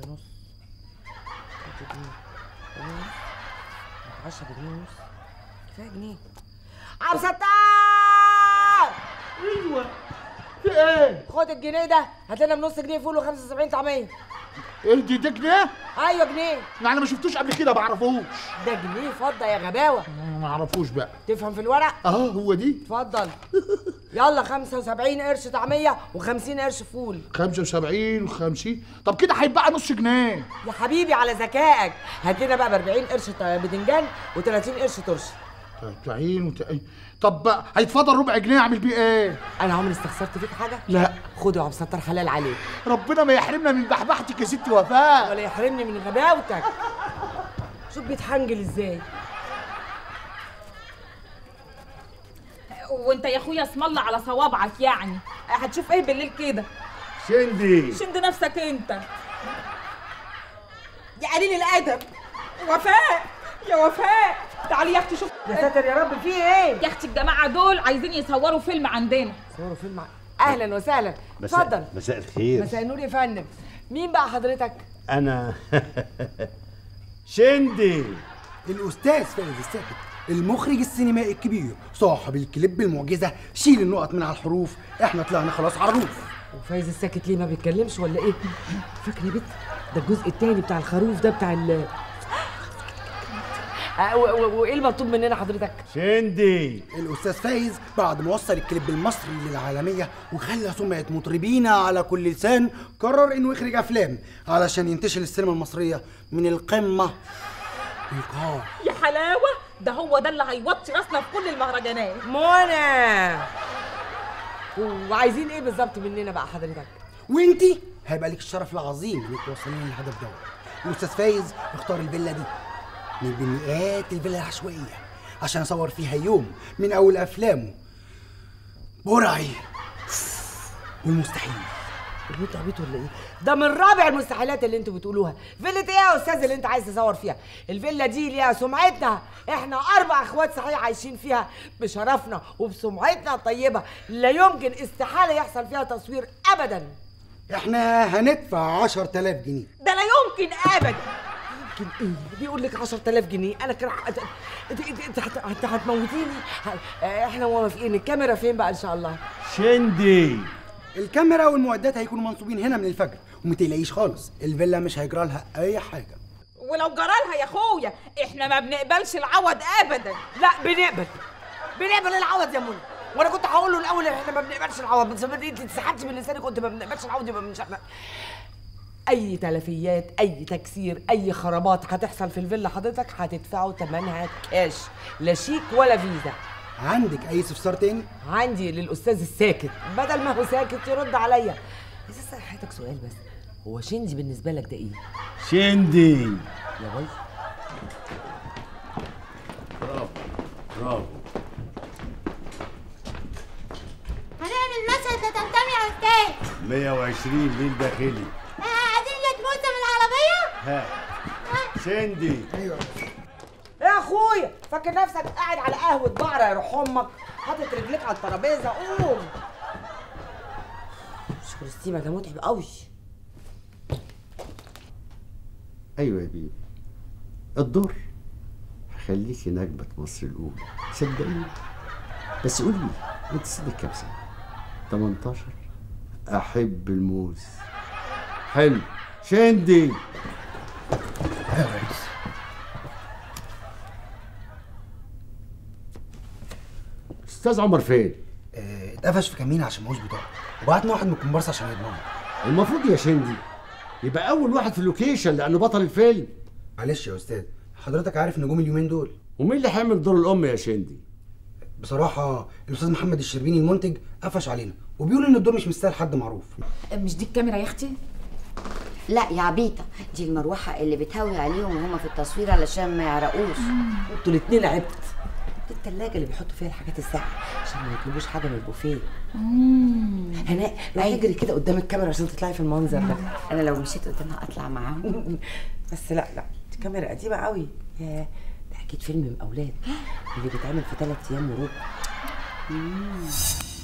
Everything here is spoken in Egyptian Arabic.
ونص تلاتة جنيه جنيه ونص نتعشى بجنيه ونص كفايه جنيه عبد الستار ايوه في ايه؟ خد الجنيه ده هات لنا بنص جنيه فول و75 طعميه ايه دي ده جنيه؟ ايوه جنيه يعني ما شفتوش قبل كده ما اعرفوش ده جنيه فضه يا غباوه ما اعرفوش بقى تفهم في الورق اه هو دي اتفضل يلا 75 قرش طعميه و50 قرش فول 75 و50 طب كده هيبقى نص جنيه يا حبيبي على ذكائك هات لنا بقى ب 40 قرش ط- بدنجان و30 قرش ترشي تعين وت... طب بقى هيتفضل ربع جنيه اعمل بيه ايه؟ انا عمري استخسرت فيك حاجه لا خده يا عبد الستار حلال عليك ربنا ما يحرمنا من بحبحتك يا ست وفاء ولا يحرمني من غباوتك شوف بيتحنجل ازاي وانت يا اخويا اسم الله على صوابعك يعني هتشوف ايه بالليل كده شندي شند نفسك انت يا قليل الادب وفاء يا وفاء تعالي يا اختي شوف يا ساتر يا رب في ايه يا اختي الجماعه دول عايزين يصوروا فيلم عندنا صوروا فيلم ع- اهلا وسهلا مساء- اتفضل مساء الخير مساء النور يا فندم مين بقى حضرتك انا شندي الاستاذ فايز الساكت المخرج السينمائي الكبير صاحب الكليب المعجزه شيل النقط من على الحروف احنا طلعنا خلاص عروف وفايز الساكت ليه ما بيتكلمش ولا ايه فاكر يا بنت ده الجزء التاني بتاع الخروف ده بتاع ال آه، و- و- وايه المطلوب مننا حضرتك شندي الاستاذ فايز بعد ما وصل الكليب المصري للعالميه وخلى سمعه مطربينا على كل لسان قرر انه يخرج افلام علشان ينتشل السينما المصريه من القمه للقاع يا حلاوه ده هو ده اللي هيوطي راسنا في كل المهرجانات منى وعايزين ايه بالظبط مننا بقى حضرتك وانتي هيبقى لك الشرف العظيم انك توصليني للهدف ده الاستاذ فايز اختار الفيلا دي من مئات الفيلا العشوائيه عشان اصور فيها يوم من اول افلامه برعي والمستحيل انتوا عبيط ولا ايه؟ ده من رابع المستحيلات اللي انتوا بتقولوها، فيلا ايه يا استاذ اللي انت عايز تصور فيها؟ الفيلا دي ليها سمعتنا، احنا اربع اخوات صحيح عايشين فيها بشرفنا وبسمعتنا الطيبه، لا يمكن استحاله يحصل فيها تصوير ابدا. احنا هندفع 10000 جنيه ده لا يمكن ابدا يمكن ايه؟ بيقول لك 10000 جنيه، انا كده ح- انت انت انت هت- هت- هتموتيني؟ ه- اه، احنا موافقين، الكاميرا فين بقى ان شاء الله؟ شندي الكاميرا والمعدات هيكونوا منصوبين هنا من الفجر وما تقلقيش خالص الفيلا مش هيجرى لها اي حاجه ولو جرالها يا اخويا احنا ما بنقبلش العوض ابدا لا بنقبل بنقبل العوض يا منى وانا كنت هقول له الاول احنا ما بنقبلش العوض بس ما انت اتسحبت من لساني كنت ما بنقبلش العوض يبقى مش احنا اي تلفيات اي تكسير اي خرابات هتحصل في الفيلا حضرتك هتدفعوا ثمنها كاش لا شيك ولا فيزا عندك اي استفسار تاني عندي للاستاذ الساكت بدل ما هو ساكت يرد عليا بس اسال حضرتك سؤال بس هو شندي بالنسبه لك ده ايه شندي يا باي برافو برافو هنعمل مشهد لتنتمي يا استاذ 120 ميل داخلي عايزين لك موسى من العربيه ها شندي ايوه يا اخويا فاكر نفسك قاعد على قهوه بعرة يا روح امك حاطط رجليك على الترابيزه قوم مش كريستينا ده متعب قوي ايوه يا بيه الدور هخليكي نجمة مصر الأولى صدقيني بس قولي لي انت سنك كام سنة؟ 18 أحب الموز حلو شندي يا ريس أستاذ عمر فين؟ اه، اتقفش في كمين عشان معهوش بطاقه وبعتنا واحد من الكومبارس عشان يضمنه المفروض يا شندي يبقى أول واحد في اللوكيشن لأنه بطل الفيلم معلش يا استاذ حضرتك عارف نجوم اليومين دول ومين اللي هيعمل دور الأم يا شندي؟ بصراحه الاستاذ محمد الشربيني المنتج قفش علينا وبيقول ان الدور مش مستاهل حد معروف مش دي الكاميرا يا اختي لا يا عبيطه دي المروحه اللي بتهوي عليهم وهم في التصوير علشان ما يعرقوش انتوا الاتنين عبت دي التلاجة اللي بيحطوا فيها الحاجات الساقعة عشان ما يطلبوش حاجة من البوفيه هناء روحي اجري كده قدام الكاميرا عشان تطلعي في المنظر ده انا لو مشيت قدامها اطلع معاهم بس لا لا دي كاميرا قديمة قوي يا ده أكيد فيلم مقاولات اللي بيتعمل في ثلاث أيام وربع